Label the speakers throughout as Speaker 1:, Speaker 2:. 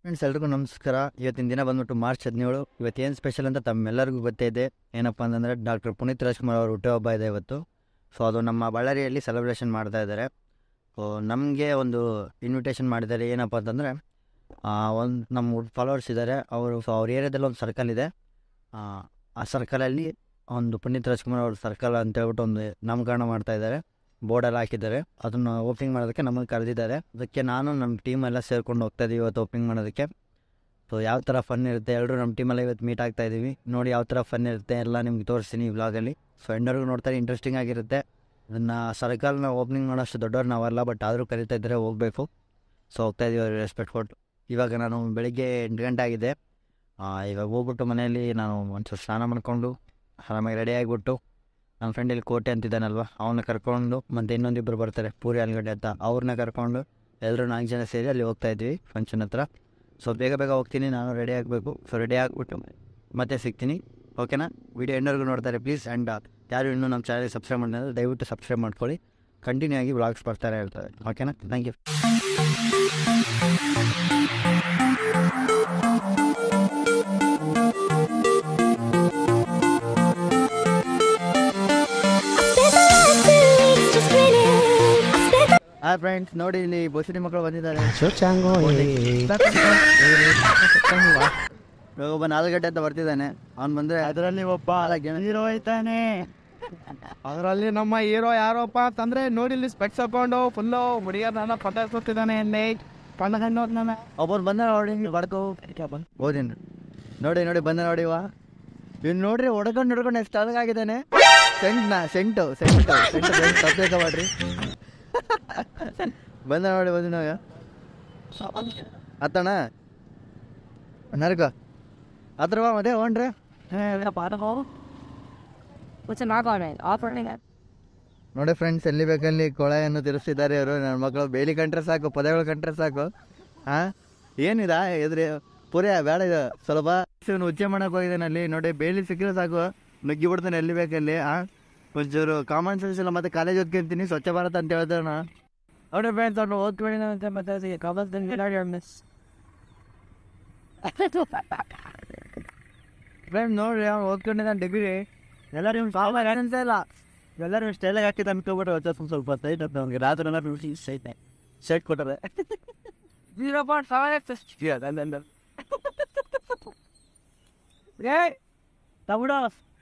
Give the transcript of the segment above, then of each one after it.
Speaker 1: Friends ಎಲ್ರಿಗೂ ನಮಸ್ಕಾರ ಇವತ್ತಿನ ದಿನ ಬಂದ್ಬಿಟ್ಟು ಮಾರ್ಚ್ ಹದಿನೇಳು ಇವತ್ತೇನು ಸ್ಪೆಷಲ್ ಅಂತ ತಮ್ಮೆಲ್ಲರಿಗೂ ಗೊತ್ತೇ ಇದೆ ಏನಪ್ಪ ಅಂತಂದರೆ ಡಾಕ್ಟರ್ ಪುನೀತ್ ರಾಜ್ಕುಮಾರ್ ಅವ್ರ ಹುಟ್ಟುಹಬ್ಬ ಇದೆ ಇವತ್ತು ಸೊ ಅದು ನಮ್ಮ ಬಳ್ಳಾರಿಯಲ್ಲಿ ಸೆಲೆಬ್ರೇಷನ್ ಮಾಡ್ತಾ ಇದ್ದಾರೆ ಸೊ ನಮಗೆ ಒಂದು ಇನ್ವಿಟೇಷನ್ ಮಾಡಿದ್ದಾರೆ ಏನಪ್ಪ ಅಂತಂದರೆ ಒಂದು ನಮ್ಮ ಫಾಲೋವರ್ಸ್ ಇದ್ದಾರೆ ಅವರು ಸೊ ಅವ್ರ ಏರಿಯಾದಲ್ಲಿ ಒಂದು ಸರ್ಕಲ್ ಇದೆ ಆ, ಆ ಸರ್ಕಲಲ್ಲಿ ಒಂದು ಪುನೀತ್ ರಾಜ್ಕುಮಾರ್ ಅವ್ರ ಸರ್ಕಲ್ ಅಂತ ಹೇಳ್ಬಿಟ್ಟು ಒಂದು ನಾಮಕರಣ ಮಾಡ್ತಾ ಇದ್ದಾರೆ ಬೋರ್ಡೆಲ್ಲ ಹಾಕಿದ್ದಾರೆ ಅದನ್ನು ಓಪನಿಂಗ್ ಮಾಡೋದಕ್ಕೆ ನಮಗೆ ಕರೆದಿದ್ದಾರೆ ಅದಕ್ಕೆ ನಾನು ನಮ್ಮ ಟೀಮ್ ಎಲ್ಲ ಸೇರ್ಕೊಂಡು ಹೋಗ್ತಾ ಇದೀವಿ ಇವತ್ತು ಓಪನಿಂಗ್ ಮಾಡೋದಕ್ಕೆ ಸೊ ಯಾವ ಥರ ಫನ್ ಇರುತ್ತೆ ಎಲ್ಲರೂ ನಮ್ಮ ಟೀಮಲ್ಲಿ ಇವತ್ತು ಮೀಟ್ ಆಗ್ತಾ ಇದ್ದೀವಿ ನೋಡಿ ಯಾವ ಥರ ಫನ್ ಇರುತ್ತೆ ಎಲ್ಲ ನಿಮ್ಗೆ ತೋರಿಸ್ತೀನಿ ಈ ವ್ಲಾಗಲ್ಲಿ ಸೊ ಎಂಡರ್ಗೂ ನೋಡ್ತಾರೆ ಇಂಟ್ರೆಸ್ಟಿಂಗ್ ಆಗಿರುತ್ತೆ ಅದನ್ನು ಸರ್ಕಲ್ನ ಓಪನಿಂಗ್ ಮಾಡೋಷ್ಟು ದೊಡ್ಡವ್ರು ನಾವಲ್ಲ ಬಟ್ ಆದರೂ ಕರಿತಾ ಇದ್ದರೆ ಹೋಗಬೇಕು ಸೊ ಹೋಗ್ತಾ ಇದೀವಿ ಅವ್ರಿಗೆ ರೆಸ್ಪೆಕ್ಟ್ ಕೊಟ್ಟು ಇವಾಗ ನಾನು ಬೆಳಿಗ್ಗೆ ಎಂಟು ಗಂಟೆ ಆಗಿದೆ ಆ, ಇವಾಗ ಹೋಗ್ಬಿಟ್ಟು ಮನೆಯಲ್ಲಿ ನಾನು ಒಂಚೂರು ಸ್ನಾನ ಮಾಡಿಕೊಂಡು ಆರಾಮಾಗಿ ರೆಡಿ ಆಗಿಬಿಟ್ಟು ನನ್ನ ಫ್ರೆಂಡ್ ಇಲ್ಲಿ ಕೋಟೆ ಅಂತಿದ್ದಾನಲ್ವ ಅವನ್ನ ಕರ್ಕೊಂಡು ಮತ್ತು ಇನ್ನೊಂದಿಬ್ಬರು ಬರ್ತಾರೆ ಪೂರಿ ಆಲೂಗಡ್ಡೆ ಅಂತ ಅವ್ರನ್ನ ಕರ್ಕೊಂಡು ಎಲ್ಲರೂ ನಾಲ್ಕು ಜನ ಸೇರಿ ಅಲ್ಲಿ ಹೋಗ್ತಾ ಇದ್ವಿ ಫಂಕ್ಷನ್ ಹತ್ರ ಸೊ ಬೇಗ ಬೇಗ ಹೋಗ್ತೀನಿ ನಾನು ರೆಡಿ ಆಗಬೇಕು ಸೊ ರೆಡಿ ಆಗಿಬಿಟ್ಟು ಮತ್ತೆ ಸಿಗ್ತೀನಿ ಓಕೆನಾ ವಿಡಿಯೋ ಎಂಡರ್ಗೂ ನೋಡ್ತಾರೆ ಪ್ಲೀಸ್ ಆ್ಯಂಡ್ ಯಾರು ಇನ್ನೂ ನಮ್ಮ ಚಾನಲ್ ಸಬ್ಸ್ಕ್ರೈಬ್ ಮಾಡಿದ್ರೆ ದಯವಿಟ್ಟು ಸಬ್ಸ್ಕ್ರೈಬ್ ಮಾಡ್ಕೊಳ್ಳಿ ಕಂಟಿನ್ಯೂ ಆಗಿ ವ್ಲಾಗ್ಸ್ ಬರ್ತಾರೆ ಹೇಳ್ತಾರೆ ಓಕೆನಾ ಥ್ಯಾಂಕ್ ಯು ಹಾಯ್ ಫ್ರೆಂಡ್ಸ್ ನೋಡಿ ಇಲ್ಲಿ ಬಸ್ಸಿನ ಮಕ್ಕಳು ಬಂದಿದ್ದಾರೆ ಇವಾಗ ಒಬ್ಬ ನಾಲ್ಕು ಗಂಟೆ ಅಂತ ಬರ್ತಿದ್ದಾನೆ ಅವ್ನು ಬಂದರೆ
Speaker 2: ಅದರಲ್ಲಿ ಒಬ್ಬ
Speaker 1: ಜನ
Speaker 2: ಹೀರೋ ಐತಾನೆ ಅದರಲ್ಲಿ ನಮ್ಮ ಹೀರೋ ಯಾರಪ್ಪ ಅಂತಂದ್ರೆ ನೋಡಿ ಇಲ್ಲಿ ಸ್ಪೆಕ್ಸ್ ಹಾಕೊಂಡು ಫುಲ್ಲು ಹುಡುಗಿಯರನ್ನ ಪಟಾಯಿಸ್ಕೊತಿದ್ದಾನೆ ಎಣ್ಣೆ ಪಣ್ಣಗಣ್ಣು ನನ್ನ
Speaker 1: ಒಬ್ಬರು ಬಂದ ನೋಡಿ ಬಡ್ಕೋ ಓದಿನ ನೋಡಿ ನೋಡಿ ಬಂದ ನೋಡಿ ವಾ ಇವ್ನು ನೋಡ್ರಿ ಹೊಡ್ಕೊಂಡು ಹೊಡ್ಕೊಂಡು ಎಷ್ಟು ಅಳಗಾಗಿದ್ದಾನೆ ಸೆಂಟ್ ನಾ ಸೆಂಟು ಸೆಂಟು ಸೆಂಟು ಸಬ್ಜೆಕ್ಟ್ ಮಾಡ್ರಿ ಬಂದ ನೋಡಿ ಬಂದ ನಾಗ ಅತ್ತಣ ನರ್ಗ ಅದ್ರ ಬಾ ಮದೇ ಹೋಣ್ರಿ
Speaker 3: What's a knock on it? Operating it.
Speaker 1: ನೋಡಿ ಫ್ರೆಂಡ್ಸ್ ಎಲ್ಲಿ ಬೇಕಲ್ಲಿ ಕೊಳೆಯನ್ನು ತಿರ್ಸಿದ್ದಾರೆ ಇವರು ನನ್ನ ಮಕ್ಕಳು ಬೇಲಿ ಕಂಡ್ರೆ ಸಾಕು ಪದಗಳು ಕಂಡ್ರೆ ಸಾಕು ಹಾಂ ಏನಿದ ಎದ್ರಿ ಪೂರ ಬೇಡ ಇದು ಸ್ವಲ್ಪ ಇವನು ಉಚ್ಚೆ ಮಾಡಕ್ಕೆ ಹೋಗಿದ್ದಾನೆ ಅಲ್ಲಿ ನೋಡಿ ಬೇಲಿ ಸಿಕ್ಕಿದ್ರೆ ಸಾಕು ನುಗ್ಗಿ ಬಿಡ್ತಾನೆ ಎಲ್ಲಿ ಬೇಕಲ್ಲಿ ಹಾಂ ಒಂಚೂರು ಕಾಮನ್ ಸೆನ್ಸ್ ಇಲ್ಲ ಮತ್ತೆ ಕಾಲೇಜ್ ಓದ್ಕೊಂತೀನಿ ಸ್ವಚ್ಛ ಭಾರತ ಅಂತ ಹೇಳ್ತಾನ
Speaker 2: ಅವ್ರ ಫ್ರೆಂಡ್ಸ್ ಅವ್ರನ್ನ ಓದ್ಕೊಂಡಿನ ಅಂತ ಮತ್ತೆ ಕಬಲ್ ಮಿಸ್
Speaker 1: ಫ್ರೆಂಡ್ ನೋಡ್ರಿ ಅವ್ನು ಓದ್ಕೊಂಡಿದ್ದಾನೆ ಡಿಗ್ರಿ ಎಲ್ಲರೂ ಇವ್ನು ಕಾಮನ್ ಅನ್ಸೇ ಇಲ್ಲ ಎಲ್ಲರೂ ಸ್ಟೈಲಾಗಿ ಹಾಕಿದ್ದು ಅನ್ಕೊಬಿಟ್ರೆ వచ్చే ಸ್ವಲ್ಪ ಟೈಟ್ ಅಂತ ಅವ್ನಿಗೆ ರಾತ್ರಿ ಎಲ್ಲ ಶೈಟ್ ಶರ್ಟ್ ಕೊಟ್ಟಾರೆ
Speaker 2: ಜೀರೋ ಪಾಯಿಂಟ್ ಸೆವೆನ್ ಏ ತಮಿಡ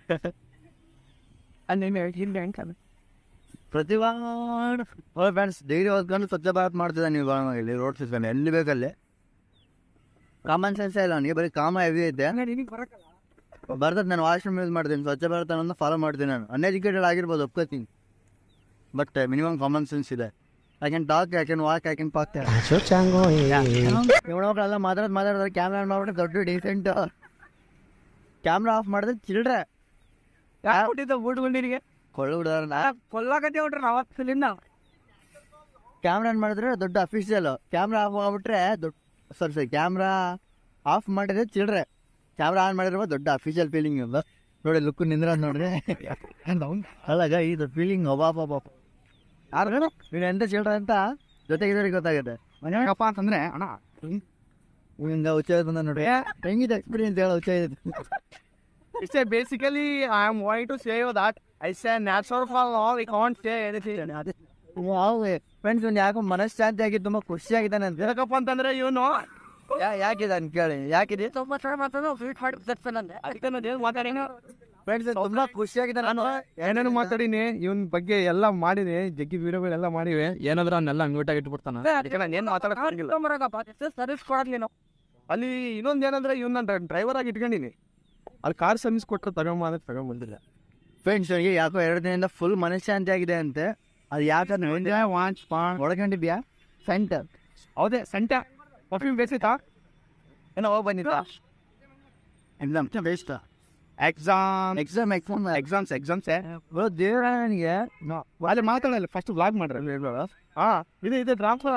Speaker 2: ಅಲ್ಲಿ ಹಿಂದೆ ಹೆಂಗೆ
Speaker 1: ಪ್ರತಿವಾರ ಓ ಫ್ರೆಂಡ್ಸ್ ಡಿಗ್ರಿ ಓದ್ಕೊಂಡು ಸ್ವಚ್ಛ ಭಾರತ್ ಮಾಡ್ತಿದ್ದಾನೆ ನೀವು ಇಲ್ಲಿ ರೋಡ್ ಸಿಸ್ಕೊಂಡು ಎಲ್ಲಿ ಬೇಕಲ್ಲಿ ಕಾಮನ್ ಸೆನ್ಸ್ ಇಲ್ಲ ಅವನಿಗೆ ಬರೀ ಕಾಮ ಹೆವಿ ಐತೆ
Speaker 2: ನಿನಗೆ ಬರಕಲ್ಲ
Speaker 1: ಬರ್ತದೆ ನಾನು ವಾಶ್ರೂಮ್ ಯೂಸ್ ಮಾಡ್ತೀನಿ ಸ್ವಚ್ಛ ಭಾರತ ಅನ್ನೋದನ್ನ ಫಾಲೋ ಮಾಡ್ತೀನಿ ನಾನು ಅನ್ಎಜುಕೇಟೆಡ್ ಆಗಿರ್ಬೋದು ಒಪ್ಕೋತೀನಿ ಬಟ್ ಮಿನಿಮಮ್ ಕಾಮನ್ ಸೆನ್ಸ್ ಇದೆ I can talk I can walk I can park ಇವಳೊಬ್ರೆಲ್ಲ ಮಾತಾಡೋದು ಮಾತಾಡಿದ್ರೆ ಕ್ಯಾಮ್ರಾ ಆನ್ ಮಾಡ್ಬಿಟ್ಟು ದೊಡ್ಡ ಡೀಸೆಂಟ್ ಕ್ಯಾಮ್ರಾ ಆಫ್ ಮಾಡಿದ್ರೆ ಚಿಲ್ಡ್ರೆ
Speaker 2: ಯಾರು ಕೊಟ್ಟಿದ್ದ ಊಟಗಳು ನಿನಗೆ
Speaker 1: ಕೊಳ್ಳು ಬಿಡೋಣ
Speaker 2: ಕೊಲ್ಲಾಕತ್ತೆ ಹೊಟ್ರೆ ಅವತ್ತಿಲಿಂದ
Speaker 1: ಕ್ಯಾಮ್ರಾ ಆನ್ ಮಾಡಿದ್ರೆ ದೊಡ್ಡ ಅಫಿಷಿಯಲ್ ಕ್ಯಾಮ್ರಾ ಆಫ್ ಮಾಡ್ಬಿಟ್ರೆ ದೊಡ್ಡ ಸಾರಿ ಸರಿ ಕ್ಯಾಮ್ರಾ ಆಫ್ ಮಾಡಿದ್ರೆ ಚಿಲ್ಡ್ರೆ ಕ್ಯಾಮ್ರಾ ಆನ್ ಮಾಡಿದ್ರೆ ದೊಡ್ಡ ಅಫಿಷಿಯಲ್ ಫೀಲಿಂಗ್ ನೋಡಿ ಲುಕ್ ನಿಂದ್ರ ನೋಡ್ರಿ ಅಲ್ಲಾಗ ಇದು ಫೀಲಿಂಗ್ ಒಬ್ಬ ಯಾರು ನೀನು ಎಂತ ಚಿಲ್ಡ್ರೆ ಅಂತ ಜೊತೆಗಿದ್ರೆ ಗೊತ್ತಾಗುತ್ತೆ
Speaker 2: ಮನೆಯಾಗಪ್ಪ ಅಂತಂದ್ರೆ ಅಣ್ಣ
Speaker 1: ಹಿಂಗ ಹುಚ್ಚ ಬಂದ ನೋಡ್ರಿ ಹೆಂಗಿದೆ ಎಕ್ಸ್ಪೀರಿಯನ್ಸ್ ಹೇಳ ಹುಚ್ಚ ಇದೆ
Speaker 2: it's basically I am vying to save that I say natural for all we can't say anything
Speaker 1: ಯಾವ ಫ್ರೆಂಡ್ಸ್ ಒಂದು ಯಾಕೋ ಮನಃಶಾಂತಿ ಆಗಿ ತುಂಬಾ ಖುಷಿಯಾಗಿದ್ದಾನೆ ಅಂತ
Speaker 2: ಯಾಕಪ್ಪ ಅಂತಂದ್ರೆ ಇವನು
Speaker 1: ಯಾ- ಯಾಕಿದಾನೆ ಕೇಳಿ ಯಾಕಿದೆ
Speaker 3: So much time after the food part of that film.
Speaker 2: ಅದಕ್ಕೆ ನಾನು ಮಾತಾಡಿ
Speaker 1: ಫ್ರೆಂಡ್ಸ್ ತುಂಬಾ ಖುಷಿಯಾಗಿದ್ದಾನೆ
Speaker 2: ನಾನು ಏನೇನು ಮಾತಾಡಿನಿ ಇವನ್ ಬಗ್ಗೆ ಎಲ್ಲ ಮಾಡಿನಿ ಜಗ್ಗಿ ವಿಡಿಯೋಗಳೆಲ್ಲ ಮಾಡಿವೆ ಏನಾದ್ರೂ ಅವನ್ನೆಲ್ಲ ಅಂಗಟಾಗಿ ಇಟ್ಬಿಡ್ತಾನ ಅದಕ್ಕೆ ನಾನು ಏನು ಮಾತಾಡಕ್ಕಾಗಿಲ್ಲ
Speaker 3: ಸರ್ವಿಸ್ ಕೊಡಲಿ ನಾವು
Speaker 2: ಅಲ್ಲಿ ಇನ್ನೊಂದು ಏನಂದ್ರೆ ಇವ್ನ ನಾನು ಡ್ರೈವರ್ ಆಗಿ ಇಟ್ಕೊಂಡಿನಿ ಅಲ್ಲಿ ಕಾರ್ ಸರ್ವಿಸ್ ಕೊಟ್ಟರೆ ತಗೊಂಬ ಅಂದ್ರೆ ತಗೊಂಬಂದಿಲ್ಲ
Speaker 1: ಫ್ರೆಂಡ್ಸ್ ನನಗೆ ಯಾಕೋ ಎರಡು ದಿನದಿಂದ ಫುಲ್ ಮನಃಶಾಂತಿ ಆಗಿದೆ ಅಂತೆ ಅದು ಯಾಕಂದ್ರೆ
Speaker 2: ವಾಚ್
Speaker 1: ಒಳಗೊಂಡಿದ್ಯಾ ಸೆಂಟರ್
Speaker 2: ಹೌದೇ ಸಂಟ ಪರ್ಫ್ಯೂಮ್ ಬೇಸಿತ್ತಾ
Speaker 1: ಏನೋ ಹೋಗಿ ಬಂದಿದ್ದ ಎಕ್ಸಾಮ್ ಬೇಸ್ಟ್
Speaker 2: ಎಕ್ಸಾಮ್
Speaker 1: ಎಕ್ಸಾಮ್ ಎಕ್ಸಾಮ್
Speaker 2: ಎಕ್ಸಾಮ್ಸ್ ಎಕ್ಸಾಮ್ಸೇ
Speaker 1: ಬರೋ ದೇವ್ರ ನನಗೆ
Speaker 2: ಅಲ್ಲಿ ಮಾತಾಡಲ್ಲ ಫಸ್ಟ್ ವ್ಲಾಗ್ ಮಾಡ್ರಿ ಹಾ ಇದು ಇದು ಟ್ರಾನ್ಸ್ಫರ್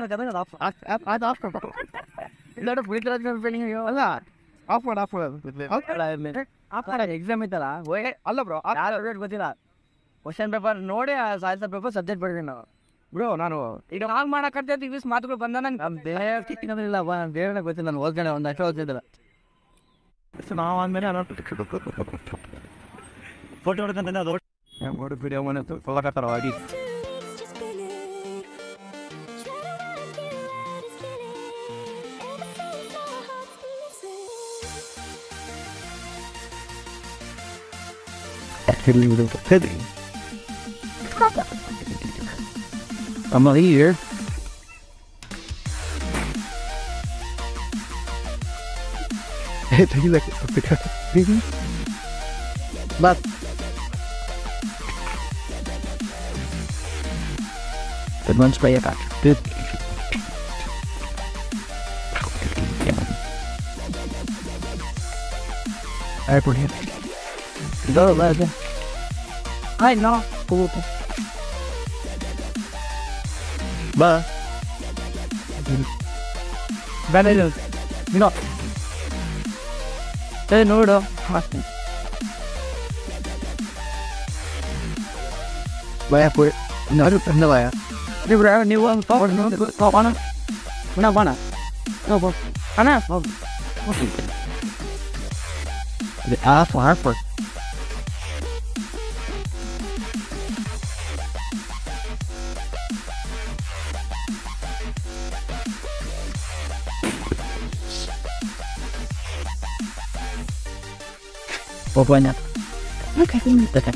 Speaker 1: ಇಲ್ಲ ಪುನೀತ್ ಫೀಲಿಂಗ್
Speaker 2: ಅಲ್ಲ ಆಫ್ ಮಾಡಿ ಆಫ್ ಮಾಡಿ
Speaker 1: ಎಕ್ಸಾಮ್ ಐತಲ್ಲ
Speaker 2: ಅಲ್ಲ ಬ್ರೋ
Speaker 1: ಯಾರು ಗೊತ್ತಿಲ್ಲ ಕ್ವಶನ್ ಪೇಪರ್ ನೋಡಿ ಸಾಯಿಸ ಪೇಪರ್ ಸಬ್ಜೆಕ್ಟ್ ಬರ್ತೀನಿ ನಾವು
Speaker 2: ಬ್ರೋ ನಾನು
Speaker 3: ಈಗ ಹಾಂಗ್ ಮಾಡಕತ್ತೆ ಇಂಗ್ಲೀಷ್ ಮಾತುಗಳು ಬಂದ ನಂಗೆ
Speaker 1: ನಮ್ಮ ದೇಹ ಸಿಕ್ಕಿಲ್ಲ ಬಾ ನನ್ನ ದೇವರನ್ನ ಗೊತ್ತಿಲ್ಲ ನಾನು ಓದ್ಕೊಂಡೆ ಒಂದು ಅಷ್ಟು ಓದ್ತಿದ್ದಿಲ್ಲ
Speaker 2: ನಾವು ಅಂದಮೇಲೆ
Speaker 1: ಫೋಟೋ ಹೊಡ್ಕೊಂತಾನೆ ಅದು
Speaker 2: ನೋಡಿ ವಿಡಿಯೋ ಮನೆ ತೊಗೊಳಕತ್ತಾರ ಅಡಿ
Speaker 1: I'm not here. But But one spray it back. Good. Alright, we're here. Go, let's go.
Speaker 3: I know cool
Speaker 1: Bye.
Speaker 3: ಬೆಲೆ ಇರೋ ಏ ನೋಡು ಹಾಕ್ತೀನಿ
Speaker 1: Vaya, pues. No, no vaya.
Speaker 3: ನೀವು ನೀವು ಒಂದು ತಗೋಣ ಬಣ ಬಣ ಅಣ್ಣ ಹೋಗಿ
Speaker 1: The ass for Hartford. Pokoknya.
Speaker 3: Okay
Speaker 1: Okay.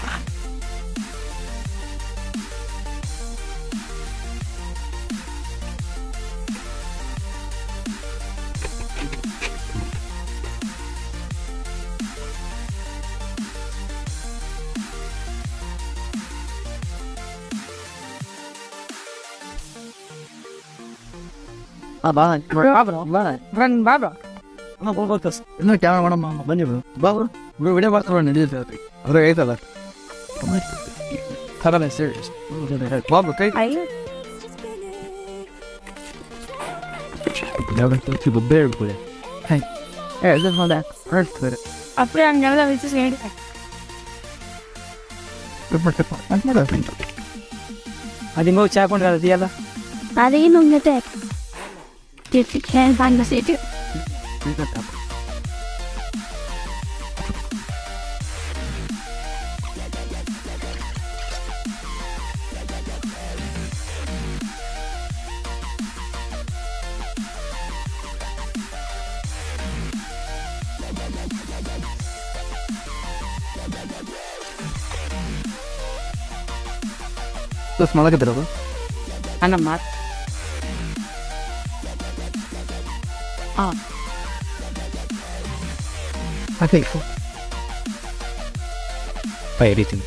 Speaker 1: Ah, bye.
Speaker 3: ಬಾಬ್ರ ಫ್ರೆಂಡ್ ಬಾಬ್ರ
Speaker 1: ಇನ್ನು ಕ್ಯಾಮರಾ ಮಾಡಮ್ಮ ಬನ್ನಿ ಬಾ ವಿಡಿಯೋ ಮಾಡ್ತಾರೆ ನಡೆಯುತ್ತೆ ಅದು ಐತಲ್ಲ ಥರನೇ ಸೀರಿಯಸ್ ಬಾಬು ಕೈ ಬೇರೆ ಬಿಡಿ
Speaker 3: ಏ ಇದು ಹೋದ ಅಪ್ಪೇ ಹಂಗೆಲ್ಲ ವಿಚಿಸ್ ಹೇಳಿ ಅದು ಹಿಂಗೆ ಚಾ ಕೊಂಡ್ರೆ ಅದೆಯಲ್ಲ
Speaker 4: ಅದೇನು ಮತ್ತೆ bank city.
Speaker 1: ಮಾಡಕತ್ತಿರೋದು
Speaker 3: ಅಣ್ಣ ಮಾತು
Speaker 1: ಹಾಕಿ ಹಿಡಿತೀನಿ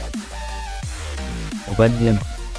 Speaker 1: ಬನ್ನಿ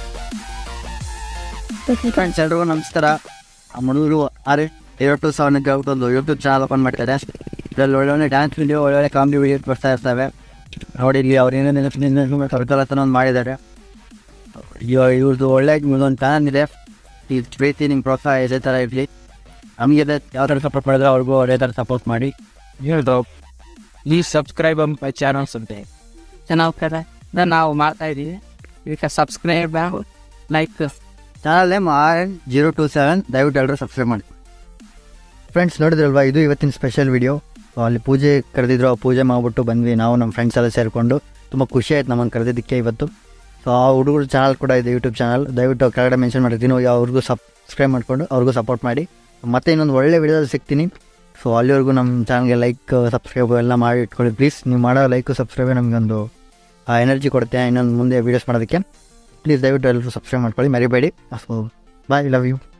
Speaker 1: ಫ್ರೆಂಡ್ಸ್ ಎಲ್ರಿಗೂ ನಮಸ್ಕಾರ ನಮ್ಮ ಹುಡುಗರು ಆರೆ ಏಳು ಟು ಸೆವೆನ್ ಒಂದು ಯೂಟ್ಯೂಬ್ ಚಾನಲ್ ಓಪನ್ ಮಾಡ್ತಾರೆ ಇದರಲ್ಲಿ ಒಳ್ಳೊಳ್ಳೆ ಡ್ಯಾನ್ಸ್ ವಿಡಿಯೋ ಒಳ್ಳೊಳ್ಳೆ ಕಾಮಿಡಿ ವಿಡಿಯೋ ಬರ್ತಾ ಇರ್ತವೆ ನೋಡಿ ಇಲ್ಲಿ ಅವ್ರು ಏನೇನು ಕವಿತಲತನ ಒಂದು ಮಾಡಿದ್ದಾರೆ ಇವ- ಇವ್ರದ್ದು ಒಳ್ಳೆ ಒಂದು ಚಾನಲ್ ಇದೆ ಈ ಪ್ರೀತಿ ನಿಮ್ಮ ಪ್ರೋತ್ಸಾಹ ಇದೇ ಥರ ಇರಲಿ ನಮಗೆ ಯಾವ ಥರ ಸಪೋರ್ಟ್ ಮಾಡಿದ್ರೆ ಅವ್ರಿಗೂ ಅದೇ ಥರ ಸಪೋರ್ಟ್ ಮಾಡಿ
Speaker 2: ಹೇಳ್ದು ಪ್ಲೀಸ್ ಸಬ್ಸ್ಕ್ರೈಬ್ ಮೈ ಚಾನಲ್ಸ್ ಅಂತೆ
Speaker 3: ಚೆನ್ನಾಗಿ ಕರೆ ನಾವು ಮಾಡ್ತಾ ಇದ್ದೀವಿ ಇದಕ್ಕೆ subscribe like
Speaker 1: channel name R N zero two seven ದಯವಿಟ್ಟು ಎಲ್ಲರೂ ಸಬ್ಸ್ಕ್ರೈಬ್ ಮಾಡಿ ಫ್ರೆಂಡ್ಸ್ ನೋಡಿದ್ರಲ್ವಾ ಇದು ಇವತ್ತಿನ ಸ್ಪೆಷಲ್ ವಿಡಿಯೋ ಅಲ್ಲಿ ಪೂಜೆ ಕರೆದಿದ್ರು ಆ ಪೂಜೆ ಮಾಡಿಬಿಟ್ಟು ಬಂದ್ವಿ ನಾವು ನಮ್ಮ ಫ್ರೆಂಡ್ಸ್ ಎಲ್ಲ ಸೇರಿಕೊಂಡು ತುಂಬ ಖುಷಿ ಆಯ್ತು ನಮ್ಮನ್ನು ಕರೆದಿದ್ದಕ್ಕೆ ಇವತ್ತು ಸೊ ಆ ಹುಡುಗರು ಚಾನಲ್ ಕೂಡ ಇದೆ ಯೂಟ್ಯೂಬ್ ಚಾನಲ್ ದಯವಿಟ್ಟು ಕೆಳಗಡೆ ಮೆನ್ಷನ್ ಮಾಡಿರ್ತೀನಿ ಹೋಗಿ ಅವ್ರಿಗೂ ಸಬ್ಸ್ಕ್ರೈಬ್ ಮಾಡಿಕೊಂಡು ಅವ್ರಿಗೂ ಸಪೋರ್ಟ್ ಮಾಡಿ ಮತ್ತೆ ಇನ್ನೊಂದು ಒಳ್ಳೆ ವಿಡಿಯೋದಲ್ಲಿ ಸಿಗ್ತೀನಿ ಸೊ ಅಲ್ಲಿವರೆಗೂ ನಮ್ಮ ಚಾನಲ್ಗೆ ಲೈಕ್ ಸಬ್ಸ್ಕ್ರೈಬ್ ಎಲ್ಲ ಮಾಡಿ ಇಟ್ಕೊಳ್ಳಿ ಪ್ಲೀಸ್ ನೀವು ಮಾಡೋ ಲೈಕು ಸಬ್ಸ್ಕ್ರೈಬೇ ನಮಗೊಂದು ಎನರ್ಜಿ ಕೊಡುತ್ತೆ ಇನ್ನೊಂದು ಮುಂದೆ ವೀಡಿಯೋಸ್ ಮಾಡೋದಕ್ಕೆ ಪ್ಲೀಸ್ ದಯವಿಟ್ಟು ಎಲ್ಲರೂ ಸಬ್ಸ್ಕ್ರೈಬ್ ಮಾಡ್ಕೊಳ್ಳಿ ಮರಿಬೇಡಿ ಸೊ ಬಾಯ್ ಲವ್ ಯು